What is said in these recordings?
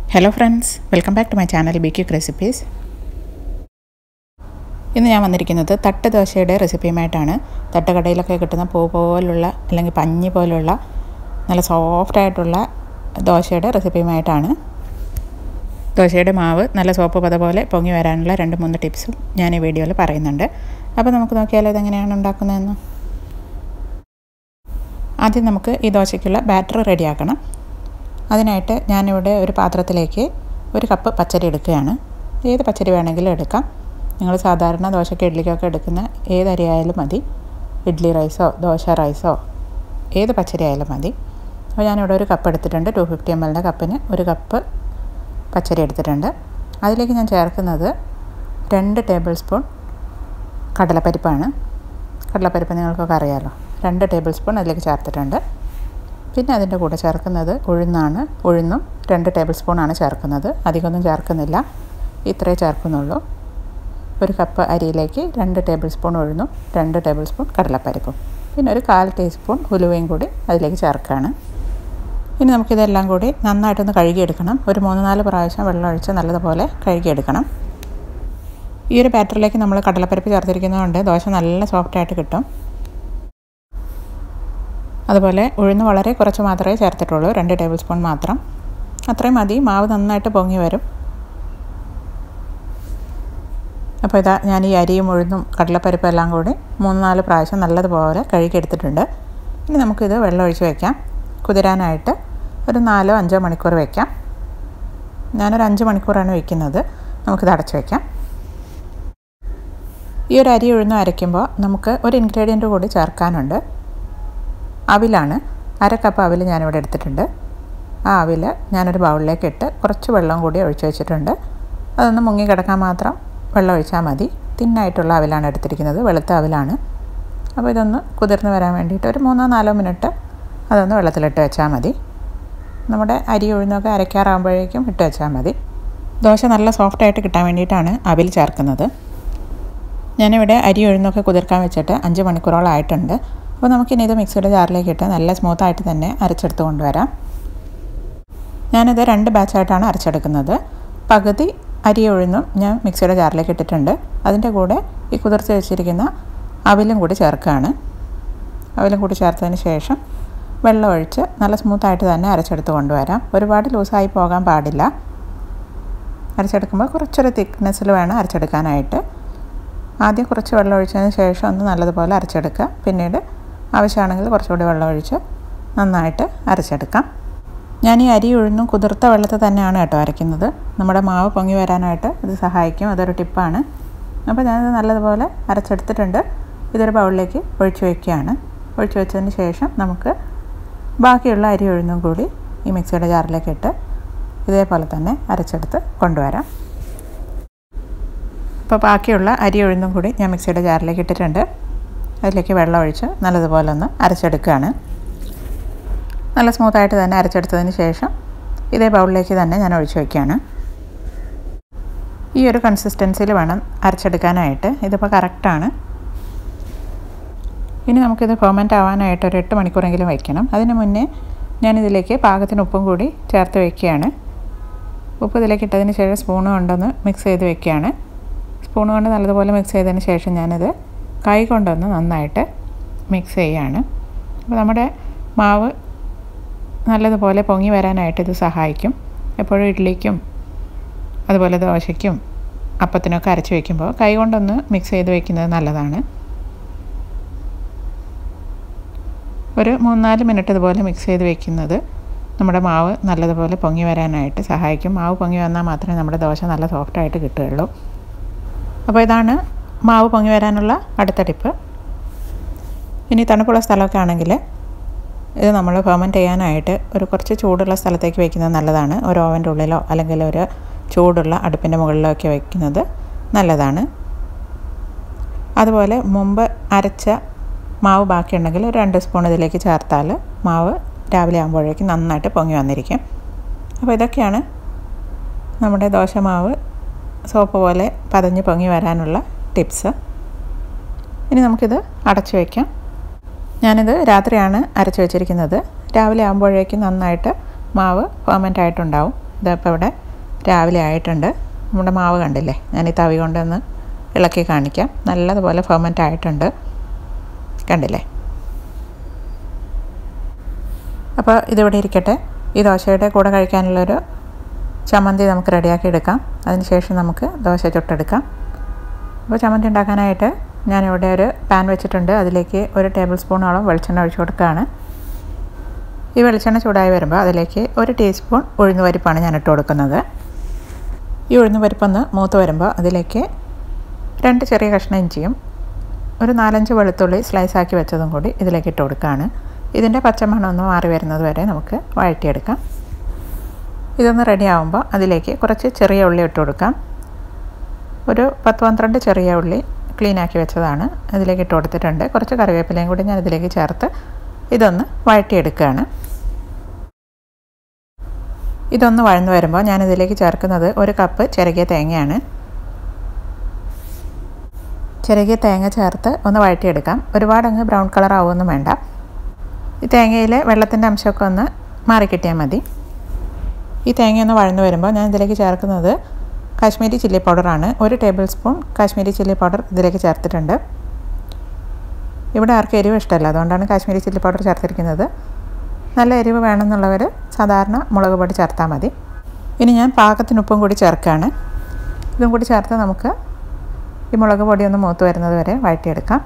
hello friends welcome back to my channel be quick recipes ഇന്ന് ഞാൻ വന്നിരിക്കുന്നത് തട്ട് ദോശയുടെ റെസിപ്പിയുമായിട്ടാണ് തട്ടുകടയിലൊക്കെ കിട്ടുന്ന പൂ പോലുള്ള അല്ലെങ്കിൽ പഞ്ഞി പോലുള്ള നല്ല സോഫ്റ്റ് ആയിട്ടുള്ള ദോശയുടെ റെസിപ്പിയുമായിട്ടാണ് ദോശയുടെ മാവ് നല്ല സോപ്പ് പത പോലെ പൊങ്ങി വരാനുള്ള രണ്ട് മൂന്ന് ടിപ്സും ഞാൻ ഈ വീഡിയോയിൽ പറയുന്നുണ്ട് അപ്പോൾ നമുക്ക് നോക്കിയാലോ ഇതെങ്ങനെയാണ് ഉണ്ടാക്കുന്നതെന്ന് ആദ്യം നമുക്ക് ഈ ദോശയ്ക്കുള്ള ബാറ്റർ റെഡിയാക്കണം അതിനായിട്ട് ഞാനിവിടെ ഒരു പാത്രത്തിലേക്ക് ഒരു കപ്പ് പച്ചരി എടുക്കുകയാണ് ഏത് പച്ചരി വേണമെങ്കിലും എടുക്കാം നിങ്ങൾ സാധാരണ ദോശയ്ക്ക് ഇഡ്ഡലിക്കൊക്കെ എടുക്കുന്ന ഏത് അരി ആയാലും മതി ഇഡ്ഡലി റൈസോ ദോശ റൈസോ ഏത് പച്ചരി ആയാലും മതി അപ്പോൾ ഞാനിവിടെ ഒരു കപ്പ് എടുത്തിട്ടുണ്ട് ടു ഫിഫ്റ്റി എം എല്ലിൻ്റെ കപ്പിന് ഒരു കപ്പ് പച്ചരി എടുത്തിട്ടുണ്ട് അതിലേക്ക് ഞാൻ ചേർക്കുന്നത് രണ്ട് ടേബിൾ സ്പൂൺ കടലപ്പരിപ്പാണ് കടലപ്പരിപ്പ് നിങ്ങൾക്കൊക്കെ അറിയാമല്ലോ രണ്ട് ടേബിൾ സ്പൂൺ അതിലേക്ക് ചേർത്തിട്ടുണ്ട് പിന്നെ അതിൻ്റെ കൂടെ ചേർക്കുന്നത് ഉഴുന്നാണ് ഉഴുന്നും രണ്ട് ടേബിൾ സ്പൂണാണ് ചേർക്കുന്നത് അധികമൊന്നും ചേർക്കുന്നില്ല ഇത്രേ ചേർക്കുന്നുള്ളൂ ഒരു കപ്പ് അരിയിലേക്ക് രണ്ട് ടേബിൾ സ്പൂൺ ഉഴുന്നും രണ്ട് ടേബിൾ സ്പൂൺ കടലപ്പരിപ്പും പിന്നെ ഒരു കാൽ ടീസ്പൂൺ ഉലുവയും കൂടി അതിലേക്ക് ചേർക്കുകയാണ് ഇനി നമുക്കിതെല്ലാം കൂടി നന്നായിട്ടൊന്ന് കഴുകിയെടുക്കണം ഒരു മൂന്ന് നാല് പ്രാവശ്യം വെള്ളം ഒഴിച്ച് നല്ലതുപോലെ കഴുകിയെടുക്കണം ഈ ഒരു ബാറ്ററിലേക്ക് നമ്മൾ കടലപ്പരിപ്പ് ചേർത്തിരിക്കുന്നതുകൊണ്ട് ദോശ നല്ല സോഫ്റ്റായിട്ട് കിട്ടും അതുപോലെ ഉഴുന്ന് വളരെ കുറച്ച് മാത്രമേ ചേർത്തിട്ടുള്ളൂ രണ്ട് ടേബിൾ സ്പൂൺ മാത്രം അത്രയും മതി മാവ് നന്നായിട്ട് പൊങ്ങി വരും അപ്പോൾ ഇതാ ഞാൻ ഈ അരിയും ഉഴുന്നും കടലപ്പരിപ്പും എല്ലാം കൂടി മൂന്ന് നാല് പ്രാവശ്യം നല്ലതുപോലെ കഴുകിയെടുത്തിട്ടുണ്ട് ഇനി നമുക്കിത് വെള്ളം ഒഴിച്ച് വയ്ക്കാം കുതിരാനായിട്ട് ഒരു നാലോ അഞ്ചോ മണിക്കൂർ വയ്ക്കാം ഞാനൊരു അഞ്ച് മണിക്കൂറാണ് വയ്ക്കുന്നത് നമുക്കിത് അടച്ച് വയ്ക്കാം ഈ ഒരു അരി ഉഴുന്നും അരയ്ക്കുമ്പോൾ നമുക്ക് ഒരു ഇൻഗ്രീഡിയൻറ്റ് കൂടി ചേർക്കാനുണ്ട് അവിലാണ് അര കപ്പ് അവിൽ ഞാനിവിടെ എടുത്തിട്ടുണ്ട് ആ അവിൽ ഞാനൊരു ബൗളിലേക്ക് ഇട്ട് കുറച്ച് വെള്ളം കൂടി ഒഴിച്ച് വെച്ചിട്ടുണ്ട് അതൊന്ന് മുങ്ങി കിടക്കാൻ മാത്രം വെള്ളം ഒഴിച്ചാൽ മതി തിന്നായിട്ടുള്ള അവിലാണ് എടുത്തിരിക്കുന്നത് വെളുത്ത അവിലാണ് അപ്പോൾ ഇതൊന്ന് കുതിർന്ന് വരാൻ വേണ്ടിയിട്ട് ഒരു മൂന്നോ നാലോ മിനിറ്റ് അതൊന്ന് വെള്ളത്തിലിട്ട് വെച്ചാൽ മതി നമ്മുടെ അരി ഉഴുന്നൊക്കെ അരയ്ക്കാറാകുമ്പോഴേക്കും ഇട്ട് വെച്ചാൽ മതി ദോശ നല്ല സോഫ്റ്റായിട്ട് കിട്ടാൻ വേണ്ടിയിട്ടാണ് അവിൽ ചേർക്കുന്നത് ഞാനിവിടെ അരി ഉഴുന്നൊക്കെ കുതിർക്കാൻ വെച്ചിട്ട് അഞ്ച് മണിക്കൂറോളം ആയിട്ടുണ്ട് അപ്പോൾ നമുക്കിനി ഇത് മിക്സിയുടെ ജാറിലേക്ക് ഇട്ട് നല്ല സ്മൂത്തായിട്ട് തന്നെ അരച്ചെടുത്ത് കൊണ്ടുവരാം ഞാനിത് രണ്ട് ബാച്ചായിട്ടാണ് അരച്ചെടുക്കുന്നത് പകുതി അരി ഉഴുന്നും ഞാൻ മിക്സിയുടെ ജാറിലേക്ക് ഇട്ടിട്ടുണ്ട് അതിൻ്റെ കൂടെ ഈ കുതിർത്ത് വെച്ചിരിക്കുന്ന അവിലും കൂടി ചേർക്കുകയാണ് അവിലും കൂടി ചേർത്തതിന് ശേഷം വെള്ളം ഒഴിച്ച് നല്ല സ്മൂത്തായിട്ട് തന്നെ അരച്ചെടുത്ത് കൊണ്ടുവരാം ഒരുപാട് ലൂസായി പോകാൻ പാടില്ല അരച്ചെടുക്കുമ്പോൾ കുറച്ചൊരു തിക്നെസ്സിൽ വേണം അരച്ചെടുക്കാനായിട്ട് ആദ്യം കുറച്ച് വെള്ളം ഒഴിച്ചതിന് ശേഷം ഒന്ന് നല്ലതുപോലെ അരച്ചെടുക്കുക പിന്നീട് ആവശ്യമാണെങ്കിൽ കുറച്ചുകൂടി വെള്ളം ഒഴിച്ച് നന്നായിട്ട് അരച്ചെടുക്കാം ഞാൻ ഈ അരി ഉഴുന്നും കുതിർത്ത വെള്ളത്തിൽ തന്നെയാണ് കേട്ടോ അരയ്ക്കുന്നത് നമ്മുടെ മാവ് പൊങ്ങി വരാനായിട്ട് ഇത് സഹായിക്കും അതൊരു ടിപ്പാണ് അപ്പോൾ ഞാനിത് നല്ലതുപോലെ അരച്ചെടുത്തിട്ടുണ്ട് ഇതൊരു ബൗളിലേക്ക് ഒഴിച്ചു വയ്ക്കുകയാണ് ഒഴിച്ചു വെച്ചതിന് ശേഷം നമുക്ക് ബാക്കിയുള്ള അരി ഉഴുന്നും കൂടി ഈ മിക്സിയുടെ ജാറിലേക്ക് ഇട്ട് ഇതേപോലെ തന്നെ അരച്ചെടുത്ത് കൊണ്ടുവരാം അപ്പോൾ ബാക്കിയുള്ള അരി ഉഴുന്നും കൂടി ഞാൻ മിക്സിയുടെ ജാറിലേക്ക് ഇട്ടിട്ടുണ്ട് അതിലേക്ക് വെള്ളം ഒഴിച്ച് നല്ലതുപോലെ ഒന്ന് അരച്ചെടുക്കുകയാണ് നല്ല സ്മൂത്തായിട്ട് തന്നെ അരച്ചെടുത്തതിന് ശേഷം ഇതേ ബൗളിലേക്ക് തന്നെ ഞാൻ ഒഴിച്ച് വയ്ക്കുകയാണ് ഈ ഒരു കൺസിസ്റ്റൻസിയിൽ വേണം അരച്ചെടുക്കാനായിട്ട് ഇതിപ്പോൾ കറക്റ്റാണ് ഇനി നമുക്കിത് ഫെർമെൻ്റ് ആവാനായിട്ട് ഒരു എട്ട് മണിക്കൂറെങ്കിലും വയ്ക്കണം അതിന് മുന്നേ ഞാനിതിലേക്ക് പാകത്തിന് ഉപ്പും കൂടി ചേർത്ത് വയ്ക്കുകയാണ് ഉപ്പ് ഇതിലേക്ക് ഇട്ടതിന് ശേഷം സ്പൂൺ കൊണ്ടൊന്ന് മിക്സ് ചെയ്ത് വയ്ക്കുകയാണ് സ്പൂൺ കൊണ്ട് നല്ലതുപോലെ മിക്സ് ചെയ്തതിന് ശേഷം ഞാനിത് കൈ കൊണ്ടൊന്ന് നന്നായിട്ട് മിക്സ് ചെയ്യുകയാണ് അപ്പോൾ നമ്മുടെ മാവ് നല്ലതുപോലെ പൊങ്ങി വരാനായിട്ട് ഇത് സഹായിക്കും എപ്പോഴും ഇഡ്ഡലിക്കും അതുപോലെ ദോശയ്ക്കും അപ്പത്തിനൊക്കെ അരച്ച് വയ്ക്കുമ്പോൾ കൈ കൊണ്ടൊന്ന് മിക്സ് ചെയ്ത് വയ്ക്കുന്നത് നല്ലതാണ് ഒരു മൂന്നാല് മിനിറ്റ് ഇതുപോലെ മിക്സ് ചെയ്ത് വെക്കുന്നത് നമ്മുടെ മാവ് നല്ലതുപോലെ പൊങ്ങി വരാനായിട്ട് സഹായിക്കും മാവ് പൊങ്ങി വന്നാൽ മാത്രമേ നമ്മുടെ ദോശ നല്ല സോഫ്റ്റായിട്ട് കിട്ടുകയുള്ളൂ അപ്പോൾ ഇതാണ് മാവ് പൊങ്ങി വരാനുള്ള അടുത്ത ടിപ്പ് ഇനി തണുപ്പുള്ള സ്ഥലമൊക്കെ ആണെങ്കിൽ ഇത് നമ്മൾ ഫെർമെൻറ്റ് ചെയ്യാനായിട്ട് ഒരു കുറച്ച് ചൂടുള്ള സ്ഥലത്തേക്ക് വയ്ക്കുന്നത് നല്ലതാണ് ഒരു ഓവൻ്റെ ഉള്ളിലോ അല്ലെങ്കിൽ ഒരു ചൂടുള്ള അടുപ്പിൻ്റെ മുകളിലോ ഒക്കെ വയ്ക്കുന്നത് നല്ലതാണ് അതുപോലെ മുമ്പ് അരച്ച മാവ് ബാക്കിയുണ്ടെങ്കിൽ ഒരു രണ്ട് സ്പൂൺ ഇതിലേക്ക് ചേർത്താൽ മാവ് രാവിലെ ആകുമ്പോഴേക്കും നന്നായിട്ട് പൊങ്ങി വന്നിരിക്കും അപ്പോൾ ഇതൊക്കെയാണ് നമ്മുടെ ദോശമാവ് സോപ്പ് പോലെ പതഞ്ഞ് പൊങ്ങി വരാനുള്ള ടിപ്സ് ഇനി നമുക്കിത് അടച്ചു വയ്ക്കാം ഞാനിത് രാത്രിയാണ് അരച്ച് വെച്ചിരിക്കുന്നത് രാവിലെ ആകുമ്പോഴേക്കും നന്നായിട്ട് മാവ് ഫെർമെൻ്റ് ആയിട്ടുണ്ടാവും ഇതപ്പോൾ ഇവിടെ രാവിലെ ആയിട്ടുണ്ട് നമ്മുടെ മാവ് കണ്ടില്ലേ ഞാൻ ഈ തവി കൊണ്ടൊന്ന് ഇളക്കി കാണിക്കാം നല്ലതുപോലെ ഫെർമെൻ്റ് ആയിട്ടുണ്ട് കണ്ടില്ലേ അപ്പോൾ ഇതിവിടെ ഇരിക്കട്ടെ ഈ ദോശയുടെ കൂടെ കഴിക്കാനുള്ളൊരു ചമ്മന്തി നമുക്ക് റെഡിയാക്കി എടുക്കാം അതിനുശേഷം നമുക്ക് ദോശ ചുട്ടെടുക്കാം അപ്പോൾ ചമ്മന്തി ഉണ്ടാക്കാനായിട്ട് ഞാനിവിടെ ഒരു പാൻ വെച്ചിട്ടുണ്ട് അതിലേക്ക് ഒരു ടേബിൾ സ്പൂണോളം വെളിച്ചെണ്ണ ഒഴിച്ചു കൊടുക്കുകയാണ് ഈ വെളിച്ചെണ്ണ ചൂടായി വരുമ്പോൾ അതിലേക്ക് ഒരു ടീസ്പൂൺ ഉഴുന്ന് പരിപ്പാണ് ഞാൻ ഇട്ട് കൊടുക്കുന്നത് ഈ ഉഴുന്ന് പരിപ്പൊന്ന് മൂത്ത് വരുമ്പോൾ അതിലേക്ക് രണ്ട് ചെറിയ കഷ്ണം ഇഞ്ചിയും ഒരു നാലഞ്ച് വെളുത്തുള്ളി സ്ലൈസാക്കി വെച്ചതും കൂടി ഇതിലേക്ക് ഇട്ട് കൊടുക്കുകയാണ് ഇതിൻ്റെ പച്ചമണം ഒന്ന് മാറി വരുന്നത് വരെ നമുക്ക് വഴറ്റിയെടുക്കാം ഇതൊന്ന് റെഡി ആകുമ്പോൾ അതിലേക്ക് കുറച്ച് ചെറിയ ഉള്ളി ഇട്ട് കൊടുക്കാം ഒരു പത്ത് പന്ത്രണ്ട് ചെറിയ ഉള്ളി ക്ലീൻ ആക്കി വെച്ചതാണ് അതിലേക്ക് ഇട്ട് കൊടുത്തിട്ടുണ്ട് കുറച്ച് കറിവേപ്പിലയും കൂടി ഞാൻ ഇതിലേക്ക് ചേർത്ത് ഇതൊന്ന് വഴറ്റിയെടുക്കുകയാണ് ഇതൊന്ന് വഴന്നു വരുമ്പോൾ ഞാൻ ഇതിലേക്ക് ചേർക്കുന്നത് ഒരു കപ്പ് ചിരകിയ തേങ്ങയാണ് ചിരകിയ തേങ്ങ ചേർത്ത് ഒന്ന് വഴറ്റിയെടുക്കാം ഒരുപാട് അങ്ങ് ബ്രൗൺ കളർ ആവുമൊന്നും വേണ്ട ഈ തേങ്ങയിൽ വെള്ളത്തിൻ്റെ അംശമൊക്കെ ഒന്ന് മാറിക്കിട്ടിയാൽ മതി ഈ തേങ്ങ ഒന്ന് വഴന്നു വരുമ്പോൾ ഞാൻ ഇതിലേക്ക് ചേർക്കുന്നത് കാശ്മീരി ചില്ലി പൗഡറാണ് ഒരു tablespoon Kashmiri chilli powder ഇതിലേക്ക് ചേർത്തിട്ടുണ്ട് ഇവിടെ ആർക്കും എരിവ് ഇഷ്ടമല്ല അതുകൊണ്ടാണ് കാശ്മീരി ചില്ലി പൗഡർ ചേർത്തിരിക്കുന്നത് നല്ല എരിവ് വേണമെന്നുള്ളവർ സാധാരണ മുളക് പൊടി ചേർത്താൽ മതി ഇനി ഞാൻ പാകത്തിന് ഉപ്പും കൂടി ചേർക്കുകയാണ് ഇതും കൂടി ചേർത്ത് നമുക്ക് ഈ മുളക് പൊടി ഒന്ന് മൂത്ത് വരുന്നത് വരെ വഴറ്റിയെടുക്കാം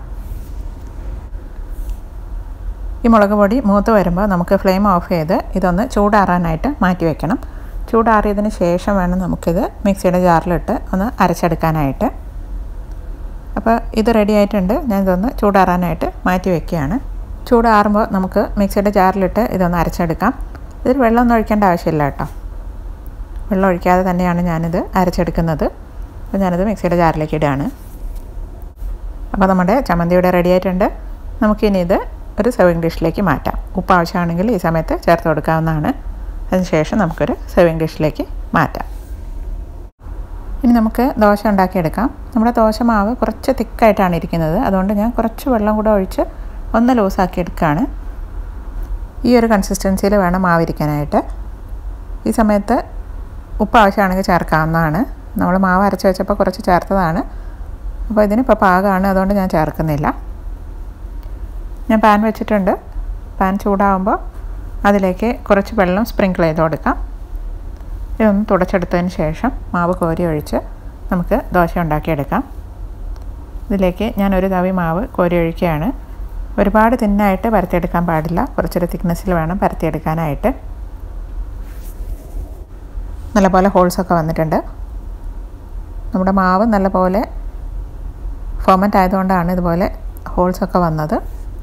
ഈ മുളക് പൊടി മൂത്ത് വരുമ്പോൾ നമുക്ക് ഫ്ലെയിം ഓഫ് ചെയ്ത് ഇതൊന്ന് ചൂടാറാനായിട്ട് മാറ്റി വെക്കണം ചൂടാറിയതിന് ശേഷം വേണം നമുക്കിത് മിക്സിയുടെ ജാറിലിട്ട് ഒന്ന് അരച്ചെടുക്കാനായിട്ട് അപ്പോൾ ഇത് റെഡി ആയിട്ടുണ്ട് ഞാൻ ഇതൊന്ന് ചൂടാറാനായിട്ട് മാറ്റി വെക്കുകയാണ് ചൂടാറുമ്പോൾ നമുക്ക് മിക്സിയുടെ ജാറിലിട്ട് ഇതൊന്ന് അരച്ചെടുക്കാം ഇതിൽ വെള്ളമൊന്നും ഒഴിക്കേണ്ട ആവശ്യമില്ല കേട്ടോ വെള്ളം ഒഴിക്കാതെ തന്നെയാണ് ഞാനിത് അരച്ചെടുക്കുന്നത് അപ്പോൾ ഞാനിത് മിക്സിയുടെ ജാറിലേക്ക് ഇടുകയാണ് അപ്പോൾ നമ്മുടെ ചമ്മന്തി ഇവിടെ റെഡി ആയിട്ടുണ്ട് നമുക്കിനി ഇത് ഒരു സെർവിങ് ഡിഷിലേക്ക് മാറ്റാം ഉപ്പ് ആവശ്യമാണെങ്കിൽ ഈ സമയത്ത് ചേർത്ത് കൊടുക്കാവുന്നതാണ് അതിനുശേഷം നമുക്കൊരു സെർവിങ് ഡിഷിലേക്ക് മാറ്റാം ഇനി നമുക്ക് ദോശ ഉണ്ടാക്കിയെടുക്കാം നമ്മുടെ ദോശ മാവ് കുറച്ച് തിക്കായിട്ടാണ് ഇരിക്കുന്നത് അതുകൊണ്ട് ഞാൻ കുറച്ച് വെള്ളം കൂടെ ഒഴിച്ച് ഒന്ന് ലൂസാക്കി എടുക്കുകയാണ് ഈ ഒരു കൺസിസ്റ്റൻസിയിൽ വേണം മാവ് ഇരിക്കാനായിട്ട് ഈ സമയത്ത് ഉപ്പ് ആവശ്യമാണെങ്കിൽ ചേർക്കാവുന്നതാണ് നമ്മൾ മാവ് അരച്ച് വെച്ചപ്പോൾ കുറച്ച് ചേർത്തതാണ് അപ്പോൾ ഇതിനിപ്പോൾ പാകമാണ് അതുകൊണ്ട് ഞാൻ ചേർക്കുന്നില്ല ഞാൻ പാൻ വെച്ചിട്ടുണ്ട് പാൻ ചൂടാകുമ്പോൾ അതിലേക്ക് കുറച്ച് വെള്ളം സ്പ്രിങ്കിൾ ചെയ്ത് കൊടുക്കാം ഇതൊന്ന് തുടച്ചെടുത്തതിന് ശേഷം മാവ് കോരി ഒഴിച്ച് നമുക്ക് ദോശ ഉണ്ടാക്കിയെടുക്കാം ഇതിലേക്ക് ഞാൻ ഒരു തവി മാവ് കോരി ഒഴിക്കുകയാണ് ഒരുപാട് തിന്നായിട്ട് പരത്തിയെടുക്കാൻ പാടില്ല കുറച്ചൊരു തിക്നെസ്സിൽ വേണം പരത്തിയെടുക്കാനായിട്ട് നല്ലപോലെ ഹോൾസൊക്കെ വന്നിട്ടുണ്ട് നമ്മുടെ മാവ് നല്ലപോലെ ഫോമറ്റ് ആയതുകൊണ്ടാണ് ഇതുപോലെ ഹോൾസൊക്കെ വന്നത്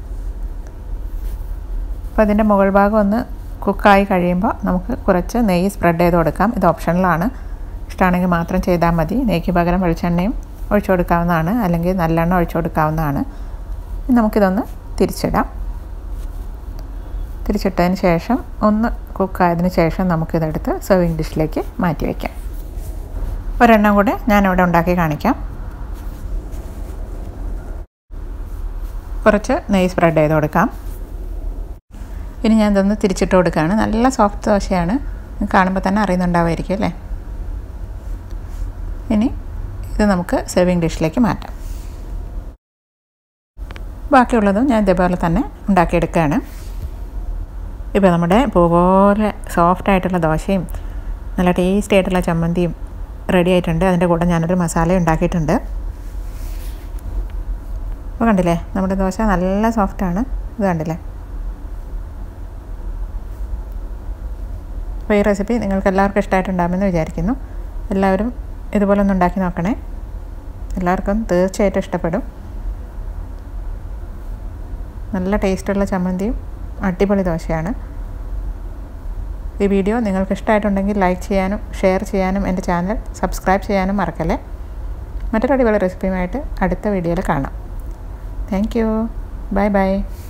അപ്പോൾ ഇതിൻ്റെ മുകൾ ഭാഗം ഒന്ന് കുക്കായി കഴിയുമ്പോൾ നമുക്ക് കുറച്ച് നെയ്യ് സ്പ്രെഡ് ചെയ്ത് കൊടുക്കാം ഇത് ഓപ്ഷണലാണ് ഇഷ്ടമാണെങ്കിൽ മാത്രം ചെയ്താൽ മതി നെയ്ക്ക് പകരം വെളിച്ചെണ്ണയും ഒഴിച്ചു കൊടുക്കാവുന്നതാണ് അല്ലെങ്കിൽ നല്ലെണ്ണ ഒഴിച്ചു കൊടുക്കാവുന്നതാണ് നമുക്കിതൊന്ന് തിരിച്ചിടാം തിരിച്ചിട്ടതിന് ശേഷം ഒന്ന് കുക്കായതിന് ശേഷം നമുക്കിതെടുത്ത് സെർവിങ് ഡിഷിലേക്ക് മാറ്റി വയ്ക്കാം ഒരെണ്ണം കൂടെ ഞാനിവിടെ ഉണ്ടാക്കി കാണിക്കാം കുറച്ച് നെയ്യ് സ്പ്രെഡ് ചെയ്ത് കൊടുക്കാം ഇനി ഞാൻ ഇതൊന്ന് തിരിച്ചിട്ട് കൊടുക്കുകയാണ് നല്ല സോഫ്റ്റ് ദോശയാണ് കാണുമ്പോൾ തന്നെ അറിയുന്നുണ്ടാവുമായിരിക്കും അല്ലേ ഇനി ഇത് നമുക്ക് സെർവിങ് ഡിഷിലേക്ക് മാറ്റാം ബാക്കിയുള്ളതും ഞാൻ ഇതേപോലെ തന്നെ ഉണ്ടാക്കിയെടുക്കുകയാണ് ഇപ്പോൾ നമ്മുടെ പൂ പോലെ സോഫ്റ്റ് ആയിട്ടുള്ള ദോശയും നല്ല ടേസ്റ്റി ആയിട്ടുള്ള ചമ്മന്തിയും റെഡി ആയിട്ടുണ്ട് അതിൻ്റെ കൂടെ ഞാനൊരു മസാല ഉണ്ടാക്കിയിട്ടുണ്ട് അപ്പോൾ കണ്ടില്ലേ നമ്മുടെ ദോശ നല്ല സോഫ്റ്റാണ് ഇത് കണ്ടില്ലേ അപ്പോൾ ഈ റെസിപ്പി നിങ്ങൾക്ക് എല്ലാവർക്കും ഇഷ്ടമായിട്ടുണ്ടാകുമെന്ന് വിചാരിക്കുന്നു എല്ലാവരും ഇതുപോലെ ഒന്ന് ഉണ്ടാക്കി നോക്കണേ എല്ലാവർക്കും തീർച്ചയായിട്ടും ഇഷ്ടപ്പെടും നല്ല ടേസ്റ്റുള്ള ചമ്മന്തിയും അടിപൊളി ദോശയാണ് ഈ വീഡിയോ നിങ്ങൾക്ക് ഇഷ്ടമായിട്ടുണ്ടെങ്കിൽ ലൈക്ക് ചെയ്യാനും ഷെയർ ചെയ്യാനും എൻ്റെ ചാനൽ സബ്സ്ക്രൈബ് ചെയ്യാനും മറക്കല്ലേ മറ്റൊരു അടിപൊളി റെസിപ്പിയുമായിട്ട് അടുത്ത വീഡിയോയിൽ കാണാം താങ്ക് യു ബൈ ബൈ